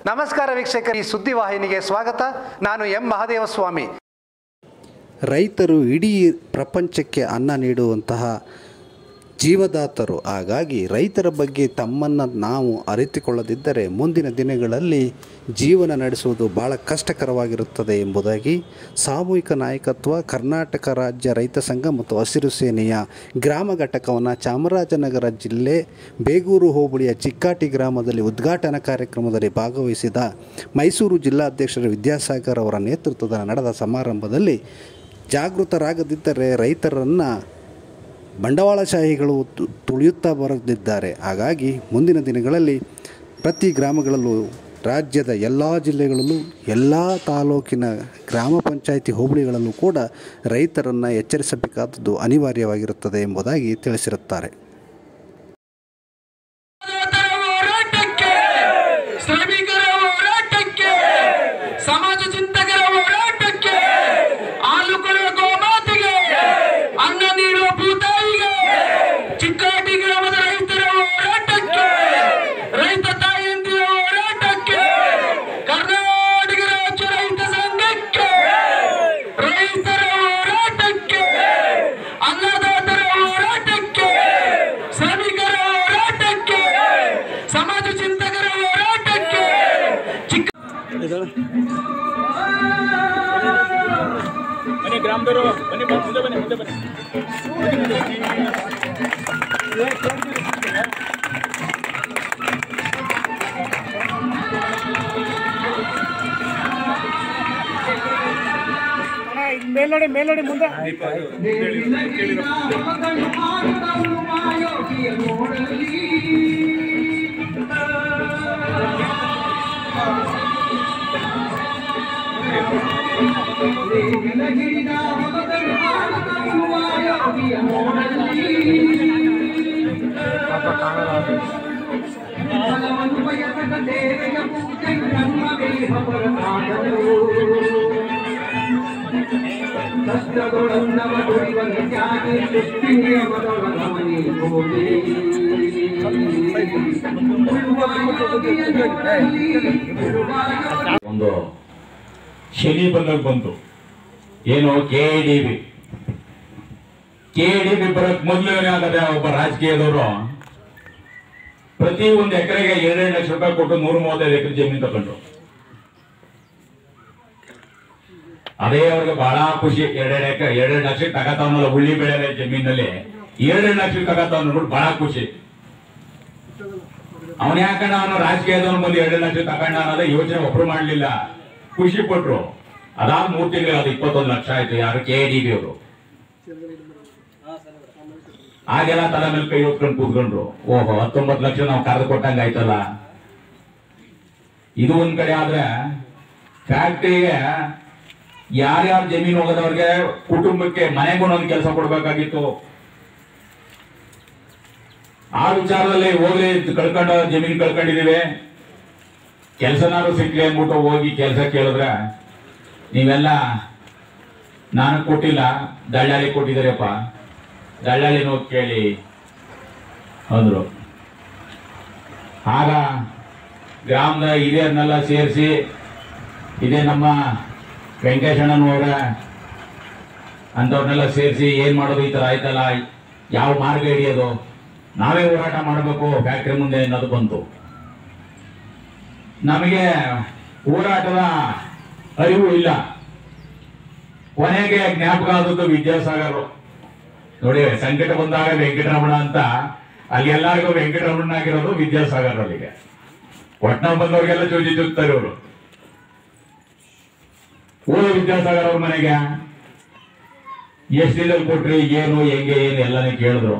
ನಮಸ್ಕಾರ ವೀಕ್ಷಕರ ಈ ಸುದ್ದಿವಾಹಿನಿಗೆ ಸ್ವಾಗತ ನಾನು ಎಂ ಮಹಾದೇವಸ್ವಾಮಿ ರೈತರು ಇಡೀ ಪ್ರಪಂಚಕ್ಕೆ ಅನ್ನ ನೀಡುವಂತಹ ಜೀವದಾತರು ಹಾಗಾಗಿ ರೈತರ ಬಗ್ಗೆ ತಮ್ಮನ್ನು ನಾವು ಅರಿತುಕೊಳ್ಳದಿದ್ದರೆ ಮುಂದಿನ ದಿನಗಳಲ್ಲಿ ಜೀವನ ನಡೆಸುವುದು ಭಾಳ ಕಷ್ಟಕರವಾಗಿರುತ್ತದೆ ಎಂಬುದಾಗಿ ಸಾಮೂಹಿಕ ನಾಯಕತ್ವ ಕರ್ನಾಟಕ ರಾಜ್ಯ ರೈತ ಸಂಘ ಮತ್ತು ಹಸಿರು ಸೇನೆಯ ಗ್ರಾಮ ಘಟಕವನ್ನು ಚಾಮರಾಜನಗರ ಜಿಲ್ಲೆ ಬೇಗೂರು ಹೋಬಳಿಯ ಚಿಕ್ಕಾಟಿ ಗ್ರಾಮದಲ್ಲಿ ಉದ್ಘಾಟನಾ ಕಾರ್ಯಕ್ರಮದಲ್ಲಿ ಭಾಗವಹಿಸಿದ ಮೈಸೂರು ಜಿಲ್ಲಾಧ್ಯಕ್ಷರ ವಿದ್ಯಾಸಾಗರ್ ಅವರ ನೇತೃತ್ವದ ನಡೆದ ಸಮಾರಂಭದಲ್ಲಿ ಜಾಗೃತರಾಗದಿದ್ದರೆ ರೈತರನ್ನು ಬಂಡವಾಳಶಾಹಿಗಳು ತು- ತುಳಿಯುತ್ತಾ ಬರದಿದ್ದಾರೆ ಹಾಗಾಗಿ ಮುಂದಿನ ದಿನಗಳಲ್ಲಿ ಪ್ರತಿ ಗ್ರಾಮಗಳಲ್ಲೂ ರಾಜ್ಯದ ಎಲ್ಲ ಜಿಲ್ಲೆಗಳಲ್ಲೂ ಎಲ್ಲ ತಾಲೂಕಿನ ಗ್ರಾಮ ಪಂಚಾಯಿತಿ ಹೋಬಳಿಗಳಲ್ಲೂ ಕೂಡ ರೈತರನ್ನು ಎಚ್ಚರಿಸಬೇಕಾದದ್ದು ಅನಿವಾರ್ಯವಾಗಿರುತ್ತದೆ ಎಂಬುದಾಗಿ ತಿಳಿಸಿರುತ್ತಾರೆ ರೈತರ ಹೋರಾಟಕ್ಕೆ ಶ್ರಮಿಕರ ಹೋರಾಟಕ್ಕೆ ಸಮಾಜ ಚಿಂತಕರ ಹೋರಾಟಕ್ಕೆ ಹಾಲು ಕೊಡುವ ಗೋಮಾತೆಗೆ ಅನ್ನ ನೀಡುವ ಭೂತಾಯಿಗೆ ಚಿಕ್ಕಾಟಿ ಗ್ರಾಮದ ರೈತರ ಹೋರಾಟಕ್ಕೆ ರೈತ ತಾಯಂದಿರ ಹೋರಾಟಕ್ಕೆ ಕರ್ನಾಟಕ ರಾಜ್ಯ ರೈತ ಸಂಘಕ್ಕೆ ರೈತರ ಹೋರಾಟಕ್ಕೆ ಅನ್ನದಾತರ ಹೋರಾಟಕ್ಕೆ ಶ್ರಮಿಕರ ಹೋರಾಟಕ್ಕೆ ಸಮಾಜ ಚಿಂತಕರ ಹೋರಾಟಕ್ಕೆ ಚಿಕ್ಕ ಬನ್ನಿ ಗ್ರಾಮದವರು ಬನ್ನಿ ಬನ್ನಿ ಮುಂದೆ ಬನ್ನಿ ಮುಂದೆ ಬನ್ನಿ ಮೇಲ್ನಡೆ ಮೇಲ್ನಡೆ ಮುಂದೆ ಒಂದು ಶನಿ ಬಂದಾಗ ಬಂತು ಏನು K D B K D B ಬರಕ್ ಮೊದಲು ಏನಾಗದೆ ಒಬ್ಬ ರಾಜಕೀಯದವರು ಪ್ರತಿ ಒಂದು ಎಕರೆಗೆ ಎರಡೆರಡು ಲಕ್ಷ ರೂಪಾಯಿ ಕೊಟ್ಟು ನೂರ ಮೂವತ್ತೈದು ಎಕರೆ ಜಮೀನು ತಗೊಂಡ್ರು ಅದೇ ಅವ್ರಿಗೆ ಬಹಳ ಖುಷಿ ಎರಡೆರಡು ಎಕರೆ ಎರಡೆರಡು ಲಕ್ಷ ತಗತಾವನಲ್ಲ ಉಳ್ಳಿ ಬೆಳೆ ಜಮೀನಲ್ಲಿ ಎರಡೆರಡು ಲಕ್ಷ ತಗತಾವ್ ನೋಡ್ಬಿಟ್ಟು ಬಹಳ ಖುಷಿ ಅವನ ಯಾಕಂಡ ಅವನು ರಾಜಕೀಯದವನು ಬಂದು ಎರಡು ಲಕ್ಷ ತಗೊಂಡ ಅನ್ನೋದೇ ಯೋಚನೆ ಒಬ್ರು ಮಾಡ್ಲಿಲ್ಲ ಖುಷಿ ಪಟ್ರು ಅದಾದ ಮೂರ್ ತಿಂಗಳು ಅದು ಇಪ್ಪತ್ತೊಂದು ಲಕ್ಷ ಆಯ್ತು ಯಾರು ಕೆ ಡಿ ಬಿ ಅವರು ಆಗೆಲ್ಲ ತಲೆ ಮೇಲೆ ಕೈ ಹೊತ್ಕೊಂಡು ಕೂತ್ಕೊಂಡ್ರು ಓಹೋ ಹತ್ತೊಂಬತ್ತು ಲಕ್ಷ ನಾವು ಕರೆದು ಕೊಟ್ಟಂಗ ಆಯ್ತಲ್ಲ ಇದು ಒಂದ್ ಕಡೆ ಆದ್ರೆ ಫ್ಯಾಕ್ಟ್ರಿಗೆ ಯಾರ್ಯಾರು ಜಮೀನು ಹೋಗೋದವ್ರಿಗೆ ಕುಟುಂಬಕ್ಕೆ ಮನೆಗೂ ಒಂದೊಂದು ಕೆಲಸ ಕೊಡ್ಬೇಕಾಗಿತ್ತು ಆ ವಿಚಾರದಲ್ಲಿ ಹೋಗ್ಲಿ ಕಳ್ಕೊಂಡು ಜಮೀನು ಕಳ್ಕೊಂಡಿದೀವಿ ಕೆಲಸನಾರು ಸಿಕ್ಲಿ ಅಂದ್ಬಿಟ್ಟು ಹೋಗಿ ಕೆಲಸ ಕೇಳಿದ್ರೆ ನೀವೆಲ್ಲ ನಾನು ಕೊಟ್ಟಿಲ್ಲ ದಳ್ಳಾಳಿ ಕೊಟ್ಟಿದ್ದೀರಪ್ಪ ದಳ್ಳಾಳಿನ ಹೋಗಿ ಕೇಳಿ ಅಂದ್ರು ಆಗ ಗ್ರಾಮದ ಹಿರಿಯರನ್ನೆಲ್ಲ ಸೇರಿಸಿ ಇದೇ ನಮ್ಮ ವೆಂಕಟೇಶಣ್ಣನವರ ಅಂಥವ್ರನ್ನೆಲ್ಲ ಸೇರಿಸಿ ಏನ್ ಮಾಡೋದು ಈ ತರ ಆಯ್ತಲ್ಲ ಯಾವ ಮಾರ್ಗ ಹಿಡಿಯೋದು ನಾವೇ ಹೋರಾಟ ಮಾಡಬೇಕು ಫ್ಯಾಕ್ಟ್ರಿ ಮುಂದೆ ಅನ್ನೋದು ಬಂತು ನಮಗೆ ಹೋರಾಟದ ಅರಿವು ಇಲ್ಲ ಕೊನೆಗೆ ಜ್ಞಾಪಕ ಆದದ್ದು ವಿದ್ಯಾಸಾಗರ್ ನೋಡಿ ಸಂಕಟ ಬಂದಾಗ ವೆಂಕಟರಮಣ ಅಂತ ಅಲ್ಲಿ ಎಲ್ಲರಿಗೂ ವೆಂಕಟರಮಣ ಆಗಿರೋದು ವಿದ್ಯಾಸಾಗರ್ ಅಲ್ಲಿಗೆ ಒಟ್ನ ಬಂದವ್ರಿಗೆಲ್ಲ ಚೂಜಿ ಚುತ್ತಾರೆ ಇವರು ಓ ವಿದ್ಯಾಸಾಗರ್ ಅವ್ರ ಮನೆಗೆ ಎಷ್ಟು ದಿನದಲ್ಲಿ ಕೊಟ್ರಿ ಏನು ಹೆಂಗೆ ಏನು ಎಲ್ಲಾನೇ ಕೇಳಿದ್ರು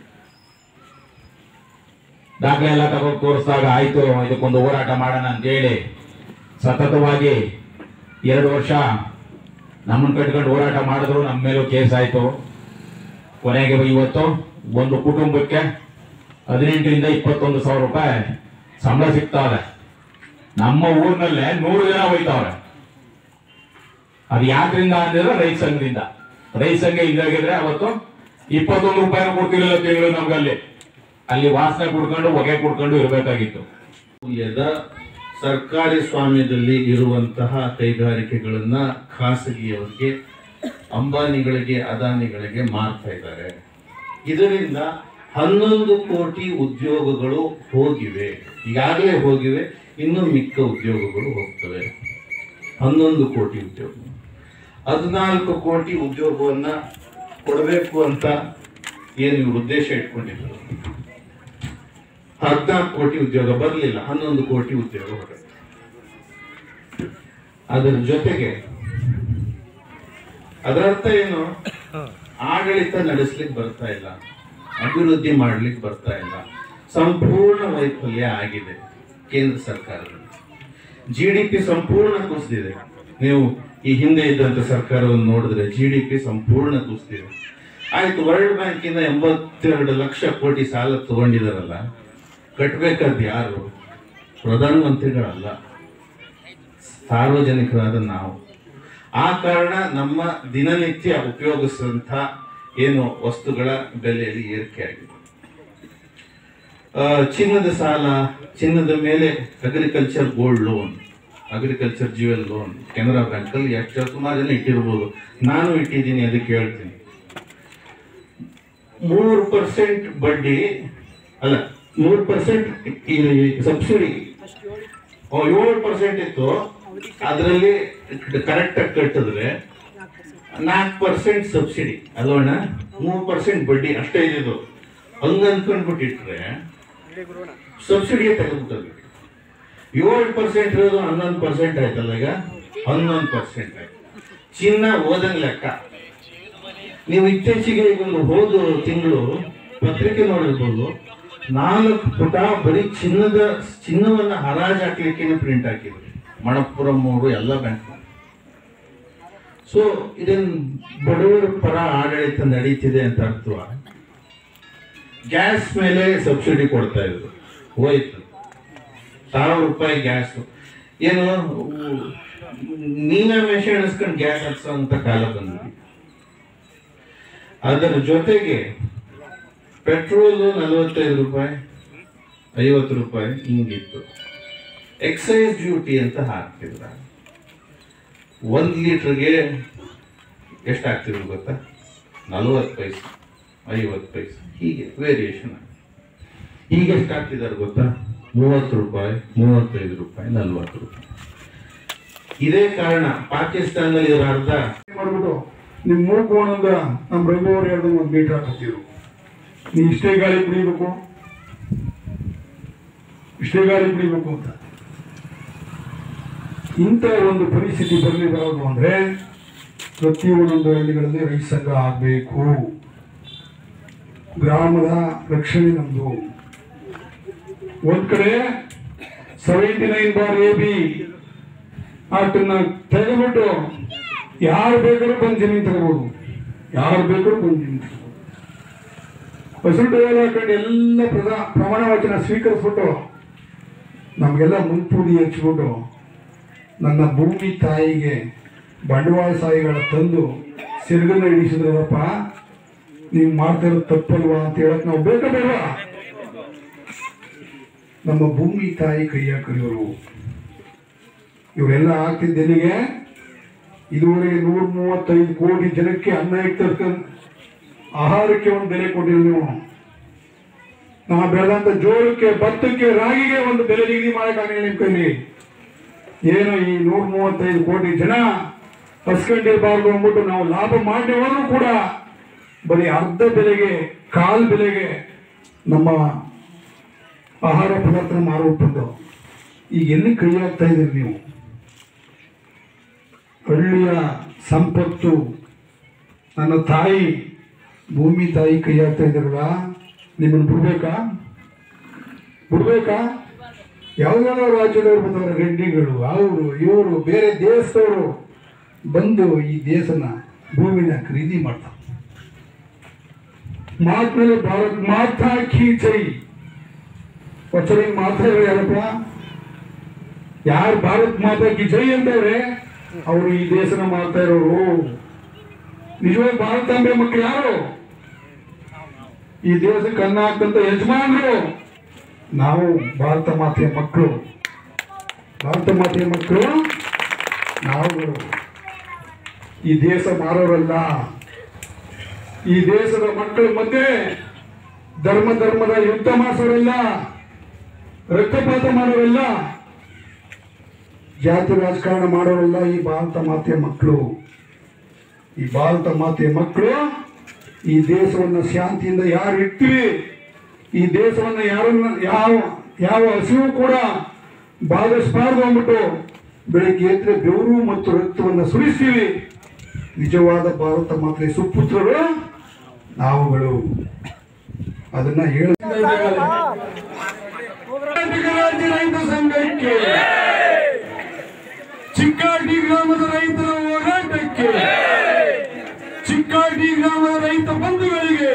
ದಾಖಲೆ ಎಲ್ಲ ತಗೊಂಡು ತೋರಿಸಿದಾಗ ಆಯ್ತು ಇದಕ್ಕೊಂದು ಹೋರಾಟ ಮಾಡೋಣ ಅಂತ ಹೇಳಿ ಸತತವಾಗಿ ಎರಡು ವರ್ಷ ನಮ್ಮನ್ನ ಕಟ್ಕೊಂಡು ಹೋರಾಟ ಮಾಡಿದ್ರು ನಮ್ಮ ಮೇಲೂ ಕೇಸ್ ಆಯ್ತು ಕೊನೆಗೆ ಇವತ್ತು ಒಂದು ಕುಟುಂಬಕ್ಕೆ ಹದಿನೆಂಟರಿಂದ ಇಪ್ಪತ್ತೊಂದು ಸಾವಿರ ರೂಪಾಯಿ ಸಂಬಳ ಸಿಗ್ತಾವೆ ನಮ್ಮ ಊರಿನಲ್ಲೇ ನೂರು ಜನ ಹೋಯ್ತಾವ್ರೆ ಅದು ಯಾಕ್ರಿಂದ ಅಂದ್ರೆ ರೈತ ಸಂಘದಿಂದ ರೈತ ಸಂಘ ಇದಾಗಿದ್ರೆ ಅವತ್ತು ಇಪ್ಪತ್ತೊಂದು ರೂಪಾಯಿ ಕೊಡ್ತಿರ್ಲಿಲ್ಲ ತಿಂಗಳು ನಮ್ಗಲ್ಲಿ ಅಲ್ಲಿ ವಾಸನೆ ಕುಡ್ಕೊಂಡು ಹೊಗೆ ಕುಡ್ಕೊಂಡು ಇರಬೇಕಾಗಿತ್ತು ಎದ ಸರ್ಕಾರಿ ಸ್ವಾಮ್ಯದಲ್ಲಿ ಇರುವಂತಹ ಕೈಗಾರಿಕೆಗಳನ್ನ ಖಾಸಗಿಯವರಿಗೆ ಅಂಬಾನಿಗಳಿಗೆ ಅದಾನಿಗಳಿಗೆ ಮಾರ್ತಾ ಇದ್ದಾರೆ ಇದರಿಂದ ಹನ್ನೊಂದು ಕೋಟಿ ಉದ್ಯೋಗಗಳು ಹೋಗಿವೆ ಈಗಾಗಲೇ ಹೋಗಿವೆ ಇನ್ನು ಮಿಕ್ಕ ಉದ್ಯೋಗಗಳು ಹೋಗ್ತವೆ ಹನ್ನೊಂದು ಕೋಟಿ ಉದ್ಯೋಗ ಹದಿನಾಲ್ಕು ಕೋಟಿ ಉದ್ಯೋಗವನ್ನ ಕೊಡಬೇಕು ಅಂತ ಏನು ಇವ್ರು ಉದ್ದೇಶ ಇಟ್ಕೊಂಡಿದ್ರು ಹದಿನಾಲ್ಕು ಕೋಟಿ ಉದ್ಯೋಗ ಬರಲಿಲ್ಲ ಹನ್ನೊಂದು ಕೋಟಿ ಉದ್ಯೋಗ ಹೊರಗೆ ಅದರ ಜೊತೆಗೆ ಅದರ ಅರ್ಥ ಏನು ಆಡಳಿತ ನಡೆಸ್ಲಿಕ್ಕೆ ಬರ್ತಾ ಇಲ್ಲ ಅಭಿವೃದ್ಧಿ ಮಾಡ್ಲಿಕ್ಕೆ ಬರ್ತಾ ಇಲ್ಲ ಸಂಪೂರ್ಣ ವೈಫಲ್ಯ ಆಗಿದೆ ಕೇಂದ್ರ ಸರ್ಕಾರದಲ್ಲಿ ಜಿ ಡಿ ಪಿ ಸಂಪೂರ್ಣ ಕುಸಿದಿದೆ ನೀವು ಈ ಹಿಂದೆ ಇದ್ದಂತ ಸರ್ಕಾರವನ್ನು ನೋಡಿದ್ರೆ ಜಿ ಡಿ ಪಿ ಸಂಪೂರ್ಣ ಕುಸಿದಿದೆ ಆಯ್ತು ವರ್ಲ್ಡ್ ಬ್ಯಾಂಕ್ ಇಂದ ಎಂಬತ್ತೆರಡು ಲಕ್ಷ ಕೋಟಿ ಸಾಲ ತಗೊಂಡಿದಾರಲ್ಲ ಕಟ್ಬೇಕಾದ್ ಯಾರು ಪ್ರಧಾನಮಂತ್ರಿಗಳಲ್ಲ ಸಾರ್ವಜನಿಕರಾದ ನಾವು ಆ ಕಾರಣ ನಮ್ಮ ದಿನನಿತ್ಯ ಉಪಯೋಗಿಸಿದಂಥ ಏನು ವಸ್ತುಗಳ ಬೆಲೆಯಲ್ಲಿ ಏರಿಕೆ ಆಗಿದೆ ಆ, ಚಿನ್ನದ ಸಾಲ ಚಿನ್ನದ ಮೇಲೆ agriculture gold loan agriculture jewel loan Canara bank ಅಲ್ಲಿ ಎಷ್ಟು ಸುಮಾರು ಜನ ಇಟ್ಟಿರ್ಬೋದು ನಾನು ಇಟ್ಟಿದ್ದೀನಿ ಅದಕ್ಕೆ ಹೇಳ್ತೀನಿ ಮೂರು ಪರ್ಸೆಂಟ್ ಬಡ್ಡಿ ಅಲ್ಲ ಮೂರು ಪರ್ಸೆಂಟ್ ಸಬ್ಸಿಡಿ ಏಳು ಪರ್ಸೆಂಟ್ ಇತ್ತು ಅದರಲ್ಲಿ ಕರೆಕ್ಟ್ ಆಗಿ ಕಟ್ಟಿದ್ರೆ ನಾಲ್ಕು ಪರ್ಸೆಂಟ್ ಸಬ್ಸಿಡಿ ಅಲ್ವಣ್ಣ ಮೂರು ಪರ್ಸೆಂಟ್ ಬಡ್ಡಿ ಅಷ್ಟೇ ಇದ್ದಿದ್ದು ಹಂಗ ಅನ್ಕೊಂಡ್ಬಿಟ್ಟಿಟ್ರೆ ಸಬ್ಸಿಡಿಯೇ ತೆಗೆದ್ಬಿಟ್ಟದು ಏಳು ಪರ್ಸೆಂಟ್ ಇರೋದು ಹನ್ನೊಂದು ಪರ್ಸೆಂಟ್ ಆಯ್ತಲ್ಲ ಈಗ ಹನ್ನೊಂದು ಪರ್ಸೆಂಟ್ ಆಯ್ತು ಚಿನ್ನ ಓದಂಗ್ ಲೆಕ್ಕ ನೀವು ಇತ್ತೀಚೆಗೆ ಈಗ ಒಂದು ಹೋದ ತಿಂಗಳು ಪತ್ರಿಕೆ ನೋಡಿರ್ಬೋದು ನಾಲ್ಕು ಪುಟ ಬರೀ ಚಿನ್ನದ ಚಿನ್ನವನ್ನ ಹರಾಜು ಹಾಕ್ಲಿಕ್ಕೆ ಪ್ರಿಂಟ್ ಹಾಕಿದ್ರು ಮಣಪ್ಪುರಂ ಅವರು ಎಲ್ಲ ಬ್ಯಾಂಕ್ ಸೊ ಇದನ್ ಬಡವರ ಪರ ಆಡಳಿತ ನಡೀತಿದೆ ಅಂತ ಅರ್ಥವ ಗ್ಯಾಸ್ ಮೇಲೆ ಸಬ್ಸಿಡಿ ಕೊಡ್ತಾ ಇದ್ರು ಹೋಯ್ತು ಸಾವಿರ ರೂಪಾಯಿ ಗ್ಯಾಸ್ ಏನು ನೀನ ಮೇಷ ಎಣಿಸ್ಕೊಂಡು ಗ್ಯಾಸ್ ಹಚ್ಚೋ ಅಂತ ಕಾಲ ಬಂದಿದೆ ಅದರ ಜೊತೆಗೆ ಪೆಟ್ರೋಲ್ ನಲವತ್ತೈದು ರೂಪಾಯಿ ಐವತ್ತು ರೂಪಾಯಿ ಹಿಂಗಿತ್ತು ಎಕ್ಸೈಸ್ ಡ್ಯೂಟಿ ಅಂತ ಹಾಕ್ತಿದ್ರ ಒಂದು ಲೀಟ್ರಿಗೆ ಎಷ್ಟು ಹಾಕ್ತಿದ್ರು ಗೊತ್ತಾ ನಲವತ್ತು ಪೈಸೆ ಐವತ್ತು ಪೈಸೆ ಹೀಗೆ ವೇರಿಯೇಷನ್ ಈಗ ಎಷ್ಟು ಹಾಕ್ತಿದ್ದಾರೆ ಗೊತ್ತಾ ಮೂವತ್ತು ರೂಪಾಯಿ ಮೂವತ್ತೈದು ರೂಪಾಯಿ ನಲ್ವತ್ತು ರೂಪಾಯಿ ಇದೇ ಕಾರಣ ಪಾಕಿಸ್ತಾನದಲ್ಲಿ ಇದರ ಅರ್ಧ ಮಾಡ್ಬಿಟ್ಟು ನಿಮ್ ಮೂಗು ಒಂದೊಂದು ನಮ್ಮ ರಘು ಅವ್ರು ಹೇಳ್ದಂಗೆ ಒಂದು ಮೀಟರ್ ಹಾಕತ್ತೀರು ನೀ ಇಷ್ಟೇ ಗಾಳಿ ಕುಡಿಬೇಕು ಇಷ್ಟೇ ಗಾಳಿ ಕುಡಿಬೇಕು ಅಂತ ಇಂಥ ಒಂದು ಪರಿಸ್ಥಿತಿ ಬರಲಿ ಬರೋದು ಅಂದ್ರೆ ಪ್ರತಿ ಒಂದೊಂದು ಹಳ್ಳಿಗಳಲ್ಲಿ ರೈತ ಸಂಘ ಆಗಬೇಕು ಗ್ರಾಮದ ರಕ್ಷಣೆ ನಮ್ದು ಒಂದ್ ಕಡೆ seventy nine bar A B ಆಟನ್ನ ತೆಗೆದ್ಬಿಟ್ಟು ಯಾರು ಬೇಕಾದ್ರೂ ಬಂದು ಜಮೀನು ತಗೋಬಹುದು ಯಾರು ಬೇಕಾದ್ರೂ ಬಂದು ಜಮೀನು ತಗೋಬಹುದು ಹಸಿರು ಟೈಲ್ ಹಾಕೊಂಡು ಎಲ್ಲ ಪ್ರಧಾ ಪ್ರಮಾಣ ವಚನ ಸ್ವೀಕರಿಸ್ಬಿಟ್ಟು ನಮಗೆಲ್ಲ ಮುಂಪೂಡಿ ಹಚ್ಬಿಟ್ಟು ನನ್ನ ಭೂಮಿ ತಾಯಿಗೆ ಬಂಡವಾಳ ಸಾಯಿಗಳ ತಂದು ಸಿರುಗನ್ನ ಹಿಡಿಸಿದ್ರಪ್ಪ ನೀವು ಮಾಡ್ತಾ ಇರೋದು ತಪ್ಪಲ್ವಾ ಅಂತ ಹೇಳಕ್ ನಾವು ಬೇಕಾ ಬೇಡವಾ ನಮ್ಮ ಭೂಮಿ ತಾಯಿ ಕೈಯ ಕಲಿಯೋರು ಇವರೆಲ್ಲ ಆಗ್ತಿದ್ದ ಎಲ್ಲಿಗೆ ಇದುವರೆಗೆ ನೂರ ಮೂವತ್ತೈದು ಕೋಟಿ ಜನಕ್ಕೆ ಅನ್ನ ಇರ್ತಕ್ಕಂಥ ಆಹಾರಕ್ಕೆ ಒಂದು ಬೆಲೆ ಕೊಟ್ಟಿಲ್ಲ ನೀವು ನಾ ಬೆಳೆದಂತ ಜೋಳಕ್ಕೆ ಭತ್ತಕ್ಕೆ ರಾಗಿಗೆ ಒಂದು ಬೆಲೆ ನಿಗದಿ ಮಾಡಕ್ಕಾಗಲಿಲ್ಲ ನಿಮ್ ಕೈಲಿ ಏನು ಈ ನೂರ ಮೂವತ್ತೈದು ಕೋಟಿ ಜನ ಹಸ್ಕೊಂಡಿರ್ಬಾರ್ದು ಅಂದ್ಬಿಟ್ಟು ನಾವು ಲಾಭ ಮಾಡಿದವರು ಕೂಡ ಬರೀ ಅರ್ಧ ಬೆಲೆಗೆ ಕಾಲ್ ಬೆಲೆಗೆ ನಮ್ಮ ಆಹಾರ ಪದಾರ್ಥ ಮಾರುಬಿಟ್ಟು ಈಗ ಎಲ್ಲಿ ಕೈ ಹಾಕ್ತಾ ಇದ್ದೀರಿ ನೀವು ಹಳ್ಳಿಯ ಸಂಪತ್ತು ನನ್ನ ತಾಯಿ ಭೂಮಿ ತಾಯಿ ಕೈ ಹಾಕ್ತಾ ಇದ್ದೀರಲ್ಲ ನಿಮ್ಮನ್ನು ಬಿಡ್ಬೇಕಾ ಬಿಡ್ಬೇಕಾ ಯಾವ್ದಾದ್ರು ರಾಜ್ಯದವ್ರು ಬಂದವರು ರೆಡ್ಡಿಗಳು ಅವರು ಇವರು ಬೇರೆ ದೇಶದವರು ಬಂದು ಈ ದೇಶನ ಭೂಮಿನ ಖರೀದಿ ಮಾಡ್ತಾರೆ ಮಾತಿನಲ್ಲಿ ಭಾರತ್ ಮಾತಾ ಕಿ ಜೈ ವಚನ ಮಾತಾ ಯಾರಪ್ಪ ಯಾರು ಭಾರತ್ ಮಾತಾ ಕಿ ಜೈ ಅಂತವ್ರೆ ಅವರು ಈ ದೇಶನ ಮಾಡ್ತಾ ಇರೋರು ನಿಜವಾಗಿ ಭಾರತಾಂಬೆ ಮಕ್ಕಳು ಯಾರು ಈ ದೇಶಕ್ಕೆ ಅನ್ನ ಹಾಕಂತ ಯಜಮಾನರು ನಾವು ಭಾರತ ಮಾತೆಯ ಮಕ್ಕಳು ಭಾರತ ಮಾತೆಯ ಮಕ್ಕಳು ನಾವುಗಳು ಈ ದೇಶ ಮಾರೋರಲ್ಲ ಈ ದೇಶದ ಮಕ್ಕಳ ಮಧ್ಯೆ ಧರ್ಮ ಧರ್ಮದ ಯುದ್ಧ ಮಾಡಿಸೋರಲ್ಲ ರಕ್ತಪಾತ ಮಾಡೋರಲ್ಲ ಜಾತಿ ರಾಜಕಾರಣ ಮಾಡೋರಲ್ಲ ಈ ಭಾರತ ಮಾತೆಯ ಮಕ್ಕಳು ಈ ಭಾರತ ಮಾತೆಯ ಮಕ್ಕಳು ಈ ದೇಶವನ್ನು ಶಾಂತಿಯಿಂದ ಯಾರು ಇಡ್ತೀವಿ ಈ ದೇಶವನ್ನು ಯಾರನ್ನ ಯಾವ ಯಾವ ಹಸಿವು ಕೂಡ ಬಾಧಿಸಬಾರ್ದು ಅಂದ್ಬಿಟ್ಟು ಬೆಳಿಗ್ಗೆ ಎದ್ರೆ ಬೆವರು ಮತ್ತು ರಕ್ತವನ್ನು ಸುರಿಸ್ತೀವಿ ನಿಜವಾದ ಭಾರತ ಮಾತೆಯ ಸುಪುತ್ರರು ನಾವುಗಳು ಅದನ್ನ ಹೇಳ ಕರ್ನಾಟಕ ರಾಜ್ಯ ರೈತ ಸಂಘಕ್ಕೆ ಚಿಕ್ಕಾಟಿ ಗ್ರಾಮದ ರೈತರ ಹೋರಾಟಕ್ಕೆ ಚಿಕ್ಕಾಟಿ ಗ್ರಾಮದ ರೈತ ಬಂಧುಗಳಿಗೆ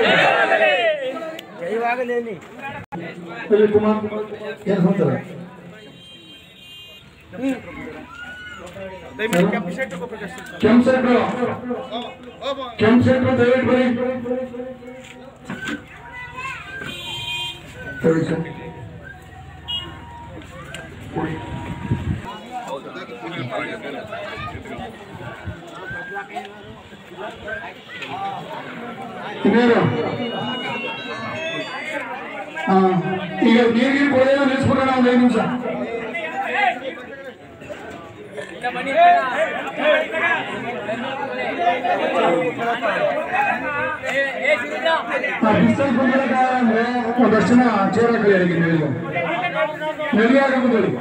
ಇಲ್ಲಿ ಕುಮಾರ್ ಏನ್ ಹೇಳ್ತಾರೆ ಕೆಂಪಸೆಟ್ರು ಕೆಂಪಸೆಟ್ರು ದಯವಿಟ್ಟು ಬರೀ ಸರಿ ಸರ್ ಇನ್ನೇನು ಹಾ ಈಗ ನೀರಿಗೆ ಕೊಡೋದು ನಿಲ್ಲಿಸ್ಬಿಡೋಣ ಒಂದು ಐದು ನಿಮಿಷ ಡಿಸ್ಟೆನ್ಸ್ ಬಂದಿರಕ್ಕಾಗಲ್ಲ ಅಂದ್ರೆ ಒಂದಷ್ಟು ಜನ ಚೇರ್ ಹಾಕಲಿ ಅದಕ್ಕೆ ನೆರಳು ನೆರಳು ಹಾಕಬಹುದು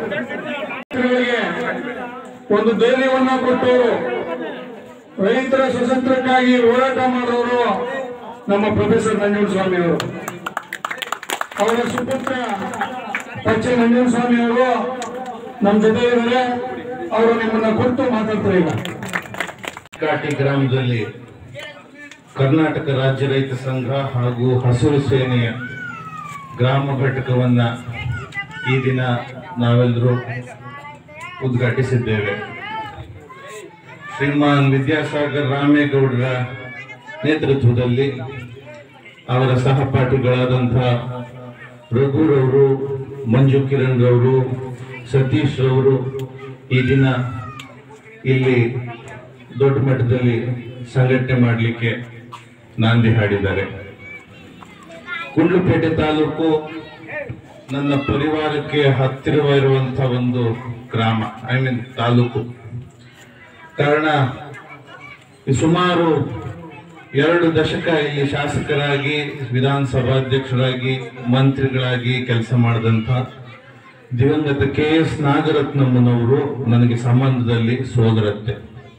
ಒಂದು ಧೈರ್ಯವನ್ನ ಕೊಟ್ಟು ರೈತರ ಸ್ವತಂತ್ರಕ್ಕಾಗಿ ಹೋರಾಟ ಮಾಡೋರು ನಮ್ಮ ಪ್ರೊಫೆಸರ್ ನಂಜುಂಡಸ್ವಾಮಿ ಅವರು ಅವರ ಸುಪುತ್ರ ಪಚ್ಚೆ ನಂಜುಂಡಸ್ವಾಮಿ ಅವರು ನಮ್ಮ ಜೊತೆ ಇದ್ದಾರೆ ಅವರು ನಿಮ್ಮನ್ನ ಕುರಿತು ಮಾತಾಡ್ತಾರೆ ಈಗ ಕಾಟಿ ಗ್ರಾಮದಲ್ಲಿ ಕರ್ನಾಟಕ ರಾಜ್ಯ ರೈತ ಸಂಘ ಹಾಗೂ ಹಸಿರು ಸೇನೆಯ ಗ್ರಾಮ ಘಟಕವನ್ನ ಈ ದಿನ ನಾವೆಲ್ಲರೂ ಉದ್ಘಾಟಿಸಿದ್ದೇವೆ ಶ್ರೀಮಾನ್ ವಿದ್ಯಾಸಾಗರ್ ರಾಮೇಗೌಡರ ನೇತೃತ್ವದಲ್ಲಿ ಅವರ ಸಹಪಾಠಿಗಳಾದಂತಹ ರಘುರವರು ಮಂಜು ಕಿರಣ್ ರವರು ಸತೀಶ್ ರವರು ಈ ದಿನ ಇಲ್ಲಿ ದೊಡ್ಡ ಮಟ್ಟದಲ್ಲಿ ಸಂಘಟನೆ ಮಾಡಲಿಕ್ಕೆ ನಾಂದಿ ಹಾಡಿದ್ದಾರೆ ಗುಂಡ್ಲುಪೇಟೆ ತಾಲೂಕು ನನ್ನ ಪರಿವಾರಕ್ಕೆ ಹತ್ತಿರವಿರುವಂತಹ ಒಂದು ಗ್ರಾಮ ಐ ಮೀನ್ ತಾಲೂಕು ಕಾರಣ ಈ ಸುಮಾರು ಎರಡು ದಶಕ ಇಲ್ಲಿ ಶಾಸಕರಾಗಿ ವಿಧಾನಸಭಾಧ್ಯಕ್ಷರಾಗಿ ಮಂತ್ರಿಗಳಾಗಿ ಕೆಲಸ ಮಾಡಿದಂಥ ದಿವಂಗತ ಕೆ ಎಸ್ ನಾಗರತ್ನಮ್ಮನವರು ನನಗೆ ಸಂಬಂಧದಲ್ಲಿ ಸೋದರತ್ತೆ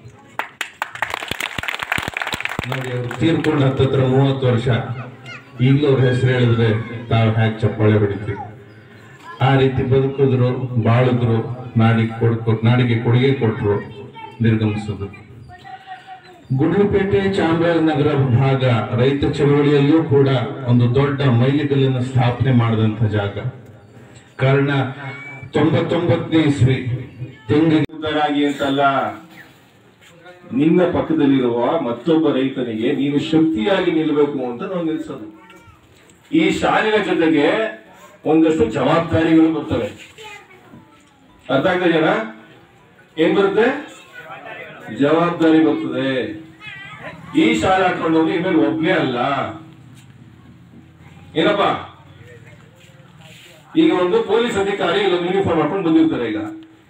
ನೋಡಿ ಅವರು ತೀರ್ಕೊಂಡು ಹತ್ತತ್ರ ಮೂವತ್ತು ವರ್ಷ ಈಗಲೂ ಅವ್ರ ಹೆಸರು ಹೇಳಿದ್ರೆ ತಾವು ಹ್ಯಾಕ್ ಚಪ್ಪಾಳೆ ಹೊಡಿತೀವಿ ಆ ರೀತಿ ಬದುಕಿದ್ರು ಬಾಳಿದ್ರು ನಾಡಿಗೆ ಕೊಡ್ಕೊ ನಾಡಿಗೆ ಕೊಡುಗೆ ಕೊಟ್ಟರು ನಿರ್ಗಮಿಸಿದ್ರು ಗುಡ್ಲುಪೇಟೆ ಚಾಮರಾಜನಗರ ಭಾಗ ರೈತ ಚಳವಳಿಯಲ್ಲೂ ಕೂಡ ಒಂದು ದೊಡ್ಡ ಮೈಲಿಗಲ್ಲನ್ನು ಸ್ಥಾಪನೆ ಮಾಡಿದಂಥ ಜಾಗ ಕಾರಣ ತೊಂಬತ್ತೊಂಬತ್ತನೇ ಇಸ್ವಿ ತೆಂಗಿನ ಉದಾರಾಗಿ ಅಂತಲ್ಲ ನಿನ್ನ ಪಕ್ಕದಲ್ಲಿರುವ ಮತ್ತೊಬ್ಬ ರೈತನಿಗೆ ನೀನು ಶಕ್ತಿಯಾಗಿ ನಿಲ್ಲಬೇಕು ಅಂತ ನಾವು ನಿಲ್ಸೋದು ಈ ಶಾಲೆಯ ಜೊತೆಗೆ ಒಂದಷ್ಟು ಜವಾಬ್ದಾರಿಗಳು ಬರ್ತವೆ ಅರ್ಥ ಆಗ್ತದೆ ಜನ ಏನ್ ಬರುತ್ತೆ ಜವಾಬ್ದಾರಿ ಬರ್ತದೆ ಈ ಶಾಲೆ ಹಾಕೊಂಡವನು ಇನ್ಮೇಲೆ ಒಬ್ನೇ ಅಲ್ಲ ಏನಪ್ಪ ಈಗ ಒಂದು ಪೊಲೀಸ್ ಅಧಿಕಾರಿ ಇಲ್ಲೊಂದು ಯೂನಿಫಾರ್ಮ್ ಹಾಕೊಂಡು ಬಂದಿರ್ತಾರೆ ಈಗ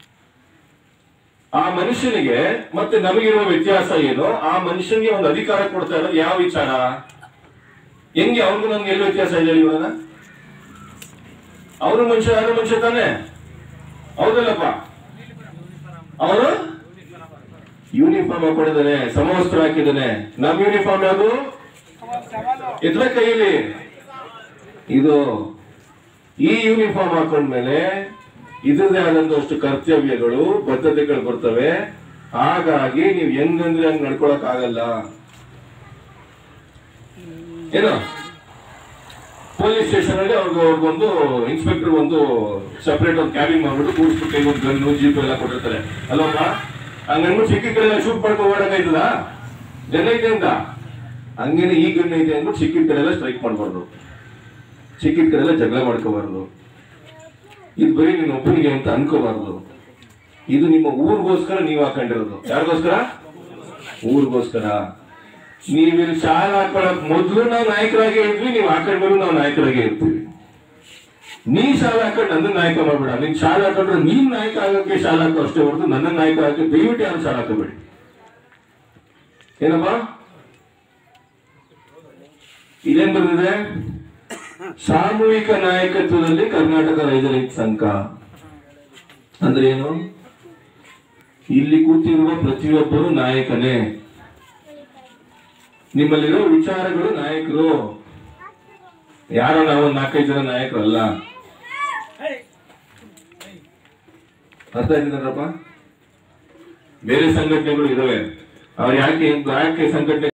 ಆ ಮನುಷ್ಯನಿಗೆ ಮತ್ತೆ ನಮಗಿರುವ ವ್ಯತ್ಯಾಸ ಏನು ಆ ಮನುಷ್ಯನಿಗೆ ಒಂದು ಅಧಿಕಾರ ಕೊಡ್ತಾ ಇರೋದು ಯಾವ ವಿಚಾರ ಹೆಂಗೆ ಅವ್ರಿಗೂ ನಮ್ಗೆ ಎಲ್ಲಿ ವ್ಯತ್ಯಾಸ ಇದೆ ಇವಾಗ ಅವನು ಮನುಷ್ಯ ಯಾರು ಮನುಷ್ಯ ತಾನೆ ಹೌದಲ್ಲಪ್ಪ ಅವನು ಯೂನಿಫಾರ್ಮ್ ಹಾಕೊಂಡಿದ್ದಾನೆ ಸಮವಸ್ತ್ರ ಹಾಕಿದ್ದಾನೆ ನಮ್ ಯೂನಿಫಾರ್ಮ್ ಯಾವುದು ಎದ್ರ ಕೈಯಲ್ಲಿ ಇದು ಈ ಯೂನಿಫಾರ್ಮ್ ಹಾಕೊಂಡ್ಮೇಲೆ ಇದರದೇ ಆದಂತಷ್ಟು ಕರ್ತವ್ಯಗಳು ಬದ್ಧತೆಗಳು ಬರ್ತವೆ ಹಾಗಾಗಿ ನೀವು ಹೆಂಗಂದ್ರೆ ಹಂಗ್ ನಡ್ಕೊಳಕ್ ಆಗಲ್ಲ ಏನು ಪೊಲೀಸ್ ಸ್ಟೇಷನ್ ಅಲ್ಲಿ ಅವ್ರಿಗೆ ಅವ್ರಿಗೊಂದು ಇನ್ಸ್ಪೆಕ್ಟರ್ ಒಂದು ಸಪರೇಟ್ ಒಂದು ಕ್ಯಾಬಿನ್ ಮಾಡ್ಬಿಟ್ಟು ಕೂಡಿಸ್ಬಿಟ್ಟು ಕೈಗೆ ಒಂದು ಗನ್ನು ಜೀಪ್ ಎಲ್ಲ ಕೊಟ್ಟಿರ್ತಾರೆ ಅಲ್ವಪ್ಪ ಹಂಗನ್ಬಿಟ್ಟು ಚಿಕ್ಕ ಕಡೆ ಶೂಟ್ ಮಾಡ್ಕೊಂಡು ಓಡಾಕೈತದ ಜನ ಐತೆ ಅಂತ ಹಂಗೇನೆ ಈ ಗನ್ ಐತೆ ಅಂದ್ಬಿಟ್ಟು ಚಿಕ್ಕಿದ ಕಡೆ ಎಲ್ಲ ಸ್ಟ್ರೈಕ್ ಮಾಡಬಾರ್ದು ಚಿಕ್ಕಿದ ಕಡೆ ಎಲ್ಲ ಜಗಳ ಮಾಡ್ಕೋಬಾರ್ದು ಇದು ಬರೀ ನೀನು ಒಬ್ಬನಿಗೆ ಅಂತ ಅನ್ಕೋಬಾರ್ದು ಇದು ನಿಮ್ಮ ಊರಿಗೋಸ್ಕರ ನೀವು ಹಾಕೊಂಡಿರೋದು ಯಾರಿಗೋಸ್ಕರ ಊರಿಗೋಸ್ಕರ ನೀವಿಲ್ಲಿ ಶಾಲೆ ಹಾಕೊಳಕ್ ಮೊದಲು ನಾವು ನಾಯಕರಾಗಿ ಇದ್ವಿ ನೀವು ಹಾಕೊಂಡ್ಮೇಲೆ ನಾವು ನಾಯಕರಾಗಿ ಇರ್ತೀವಿ ನೀ ಶಾಲೆ ಹಾಕೊಂಡು ನನ್ನ ನಾಯಕ ಮಾಡ್ಬೇಡ ನೀನ್ ಶಾಲೆ ಹಾಕೊಂಡ್ರೆ ನೀನ್ ನಾಯಕ ಆಗಕ್ಕೆ ಶಾಲೆ ಹಾಕೋ ಅಷ್ಟೇ ಹೊರತು ನನ್ನ ನಾಯಕ ಆಗಕ್ಕೆ ದಯವಿಟ್ಟು ಯಾರು ಶಾಲೆ ಹಾಕಬೇಡಿ ಏನಪ್ಪ ಇದೇನ್ ಬಂದಿದೆ ಸಾಮೂಹಿಕ ನಾಯಕತ್ವದಲ್ಲಿ ಕರ್ನಾಟಕ ರೈತ ರೈತ ಸಂಘ ಅಂದ್ರೆ ಏನು ಇಲ್ಲಿ ಕೂತಿರುವ ಪ್ರತಿಯೊಬ್ಬರು ನಾಯಕನೇ ನಿಮ್ಮಲ್ಲಿರೋ ವಿಚಾರಗಳು ನಾಯಕರು ಯಾರೋ ನಾವು ಒಂದ್ ನಾಲ್ಕೈದು ಜನ ನಾಯಕರಲ್ಲ ಅರ್ಥ ಆಯ್ತಿದಾರಪ್ಪ ಬೇರೆ ಸಂಘಟನೆಗಳು ಇದಾವೆ ಅವ್ರು ಯಾಕೆ ಯಾಕೆ ಸಂಘಟನೆ